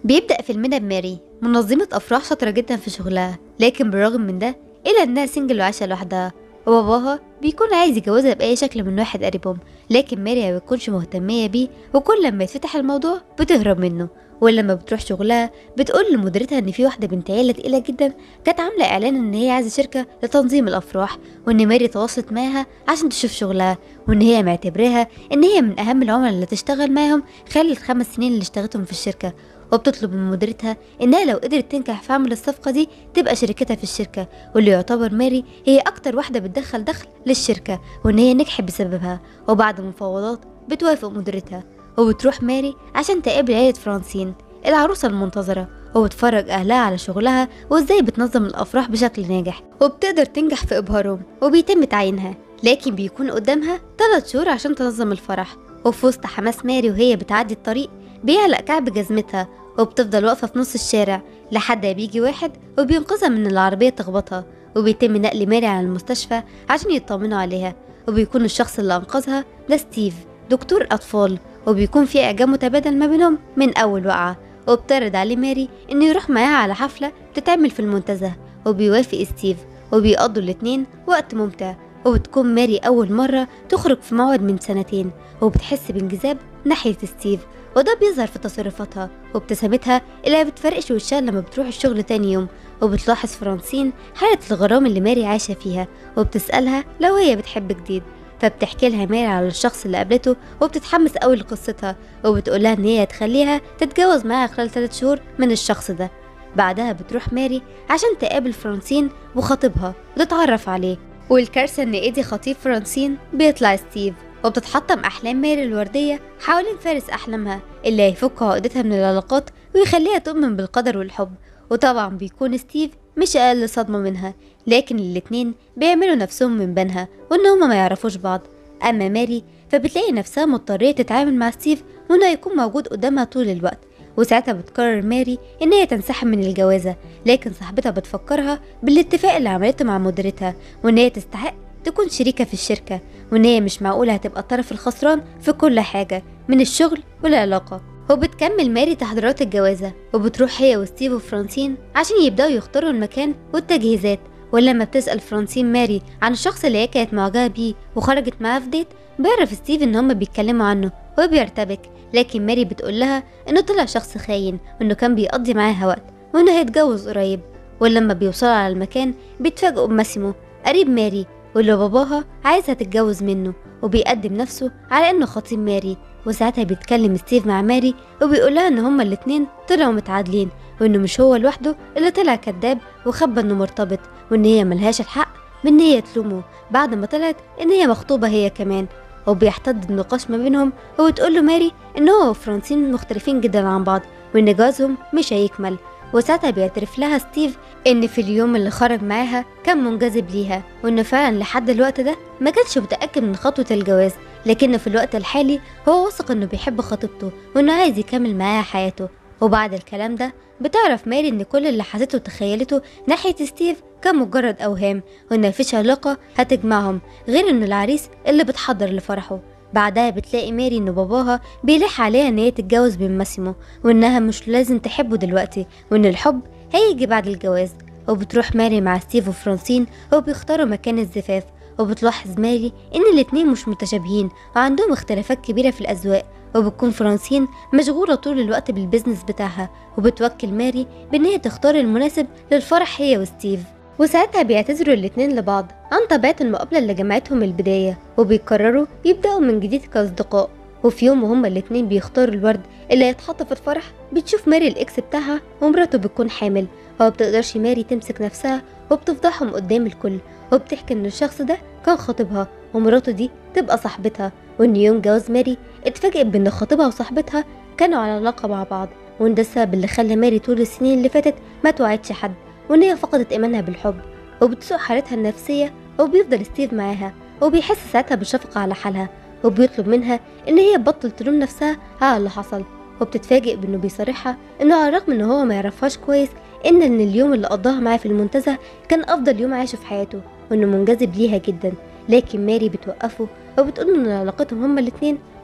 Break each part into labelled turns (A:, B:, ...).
A: بيبدأ فيلمنا بماري منظمة أفراح شاطرة جدا في شغلها لكن بالرغم من ده إلا إنها سنجل وعايشة لوحدها وباباها بيكون عايز يجوزها بأي شكل من واحد قريبهم لكن ماري ما بتكونش مهتمية بيه وكل لما يتفتح الموضوع بتهرب منه ولما بتروح شغلها بتقول لمديرتها ان في واحده بنت عيله تقيله جدا كانت عامله اعلان ان هي عايزه شركه لتنظيم الافراح وان ماري تواصلت معاها عشان تشوف شغلها وان هي معتبراها ان هي من اهم العملاء اللي تشتغل معاهم خلال الخمس سنين اللي اشتغلتهم في الشركه وبتطلب من مديرتها انها لو قدرت تنجح في عمل الصفقه دي تبقى شركتها في الشركه واللي يعتبر ماري هي اكتر واحده بتدخل دخل للشركه وان هي نجحت بسببها وبعد مفاوضات بتوافق مديرتها وبتروح ماري عشان تقابل عيلة فرانسين العروسة المنتظرة وبتفرج أهلها على شغلها وإزاي بتنظم الأفراح بشكل ناجح وبتقدر تنجح في إبهارهم وبيتم تعيينها لكن بيكون قدامها ثلاث شهور عشان تنظم الفرح وفي وسط حماس ماري وهي بتعدي الطريق بيعلق كعب جزمتها وبتفضل واقفة في نص الشارع لحد ما بيجي واحد وبينقذها من العربية تخبطها وبيتم نقل ماري على المستشفى عشان يطمنوا عليها وبيكون الشخص اللي أنقذها ده ستيف دكتور أطفال وبيكون في إعجاب متبادل ما بينهم من أول وقعة وبترد عليه ماري إنه يروح معاها على حفلة بتتعمل في المنتزه وبيوافق ستيف وبيقضوا الاتنين وقت ممتع وبتكون ماري أول مرة تخرج في موعد من سنتين وبتحس بانجذاب ناحية ستيف وده بيظهر في تصرفاتها وابتسامتها اللي ما بتفرقش وشها لما بتروح الشغل تاني يوم وبتلاحظ فرانسين حالة الغرام اللي ماري عايشة فيها وبتسألها لو هي بتحب جديد فبتحكي لها ماري على الشخص اللي قابلته وبتتحمس قوي لقصتها وبتقول لها ان هي تخليها تتجوز معاها خلال ثلاث شهور من الشخص ده بعدها بتروح ماري عشان تقابل فرانسين وخطيبها وتتعرف عليه والكارثة ان ايدي خطيب فرانسين بيطلع ستيف وبتتحطم أحلام ماري الوردية حوالين فارس أحلامها اللي هيفك عقدتها من العلاقات ويخليها تؤمن بالقدر والحب وطبعا بيكون ستيف مش أقل صدمة منها لكن الاتنين بيعملوا نفسهم من بينها وإن هما ما يعرفوش بعض أما ماري فبتلاقي نفسها مضطرية تتعامل مع ستيف وإنه يكون موجود قدامها طول الوقت وساعتها بتقرر ماري إن هي تنسحب من الجوازة لكن صاحبتها بتفكرها بالاتفاق اللي عملته مع مديرتها وإن هي تستحق تكون شريكة في الشركة وإن هي مش معقولة هتبقى الطرف الخسران في كل حاجة من الشغل والعلاقة وبتكمل ماري تحضيرات الجوازة وبتروح هي وستيف وفرانسين عشان يبدأوا يختاروا المكان والتجهيزات ولما بتسأل فرانسين ماري عن الشخص اللي هي كانت معجبة بيه وخرجت معاه في ديت بيعرف ستيف ان هما بيتكلموا عنه وبيرتبك لكن ماري بتقول لها انه طلع شخص خاين وانه كان بيقضي معاها وقت وانه هيتجوز قريب ولما بيوصلوا على المكان بيتفاجئوا بماسيمو قريب ماري واللي باباها عايزها تتجوز منه وبيقدم نفسه على انه خطيب ماري وساعتها بيتكلم ستيف مع ماري وبيقول لها ان هما الاتنين طلعوا متعادلين وانه مش هو لوحده اللي طلع كذاب وخبى انه مرتبط وان هي ملهاش الحق بان هي تلومه بعد ما طلعت ان هي مخطوبة هي كمان وبيحتد النقاش ما بينهم وبتقول له ماري ان هو وفرانسين مختلفين جدا عن بعض وان جوازهم مش هيكمل وساعتها بيعترف لها ستيف ان في اليوم اللي خرج معاها كان منجذب ليها وانه فعلا لحد الوقت ده ما كانش متاكد من خطوه الجواز لكن في الوقت الحالي هو واثق انه بيحب خطيبته وانه عايز يكمل معاها حياته وبعد الكلام ده بتعرف ماري ان كل اللي حسيته وتخيلته ناحية ستيف كان مجرد اوهام وان مفيش علاقة هتجمعهم غير انه العريس اللي بتحضر لفرحه بعدها بتلاقي ماري ان باباها بيلح عليها ان هي تتجوز من ماسيمو وانها مش لازم تحبه دلوقتي وان الحب هيجي بعد الجواز وبتروح ماري مع ستيف وفرانسين وبيختاروا مكان الزفاف وبتلاحظ ماري ان الاتنين مش متشابهين وعندهم اختلافات كبيرة في الاذواق وبتكون فرانسين مشغولة طول الوقت بالبزنس بتاعها وبتوكل ماري بان هي تختار المناسب للفرح هي وستيف وساعتها بيعتذروا الاتنين لبعض عن طبيعة المقابلة اللي جمعتهم البداية وبيقرروا يبدأوا من جديد كأصدقاء وفي يوم وهما الاتنين بيختاروا الورد اللي هيتحط في الفرح بتشوف ماري الإكس بتاعها ومراته بتكون حامل ومبتقدرش ماري تمسك نفسها وبتفضحهم قدام الكل وبتحكي إن الشخص ده كان خطيبها ومراته دي تبقى صاحبتها وإن يوم جواز ماري اتفاجئت بإن خطيبها وصاحبتها كانوا على علاقة مع بعض وإن ده السبب اللي خلى ماري طول السنين اللي فاتت ما توعدش حد وإن هي فقدت إيمانها بالحب وبتسوء حالتها النفسية وبيفضل ستيف معاها وبيحس ساعتها بالشفقة على حالها وبيطلب منها إن هي تبطل تلوم نفسها على اللي حصل وبتتفاجئ بإنه بيصارحها إنه على الرغم إن هو ما يعرفهاش كويس إن إن اليوم اللي قضاها معاه في المنتزه كان أفضل يوم عاشه في حياته وإنه منجذب ليها جدا لكن ماري بتوقفه وبتقول إن علاقتهم هما الاتنين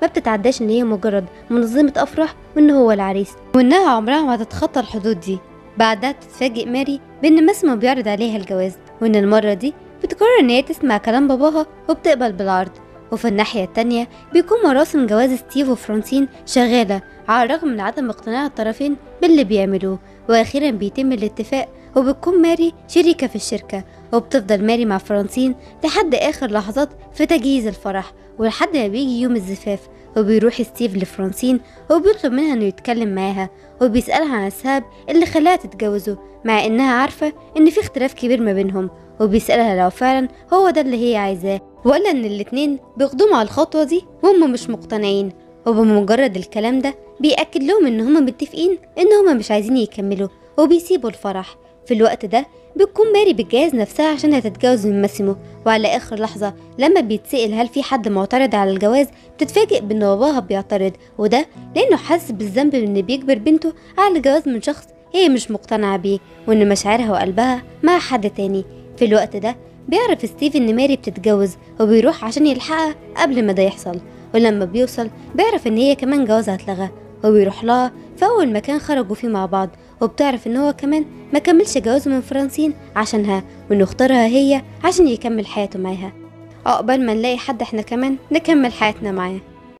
A: ما بتتعداش ان هي مجرد منظمة افراح وان هو العريس وانها عمرها ما هتتخطى الحدود دي بعدها تتفاجئ ماري بان ماسمو بيعرض عليها الجواز وان المرة دي بتقرر ان هي تسمع كلام باباها وبتقبل بالعرض وفي الناحية التانية بيكون مراسم جواز ستيف وفرانسين شغالة على الرغم من عدم اقتناع الطرفين باللي بيعملوه وأخيرا بيتم الاتفاق وبتكون ماري شريكة في الشركة وبتفضل ماري مع فرانسين لحد آخر لحظات في تجهيز الفرح ولحد ما بيجي يوم الزفاف وبيروح ستيف لفرانسين وبيطلب منها انه يتكلم معاها وبيسألها عن السبب اللي خلاها تتجوزه مع انها عارفة ان في اختلاف كبير ما بينهم وبيسألها لو فعلا هو ده اللي هي عايزاه ولا ان الاتنين بيقدموا على الخطوة دي وهم مش مقتنعين وبمجرد الكلام ده بيأكد لهم ان هما متفقين ان هما مش عايزين يكملوا وبيسيبوا الفرح في الوقت ده بتكون ماري بتجهز نفسها عشان هتتجوز من ماسيمو وعلى اخر لحظه لما بيتسأل هل في حد معترض على الجواز بتتفاجئ بان باباها بيعترض وده لانه حاسس بالذنب ان بيجبر بنته على الجواز من شخص هي مش مقتنعه بيه وان مشاعرها وقلبها مع حد تاني في الوقت ده بيعرف ستيف ان ماري بتتجوز وبيروح عشان يلحقها قبل ما ده يحصل ولما بيوصل بيعرف ان هي كمان جوازها اتلغى وبيروح لها في اول مكان خرجوا فيه مع بعض وبتعرف ان هو كمان ما كملش جوازه من فرانسين عشانها وانه اختارها هي عشان يكمل حياته معاها عقبال ما نلاقي حد احنا كمان نكمل حياتنا معاه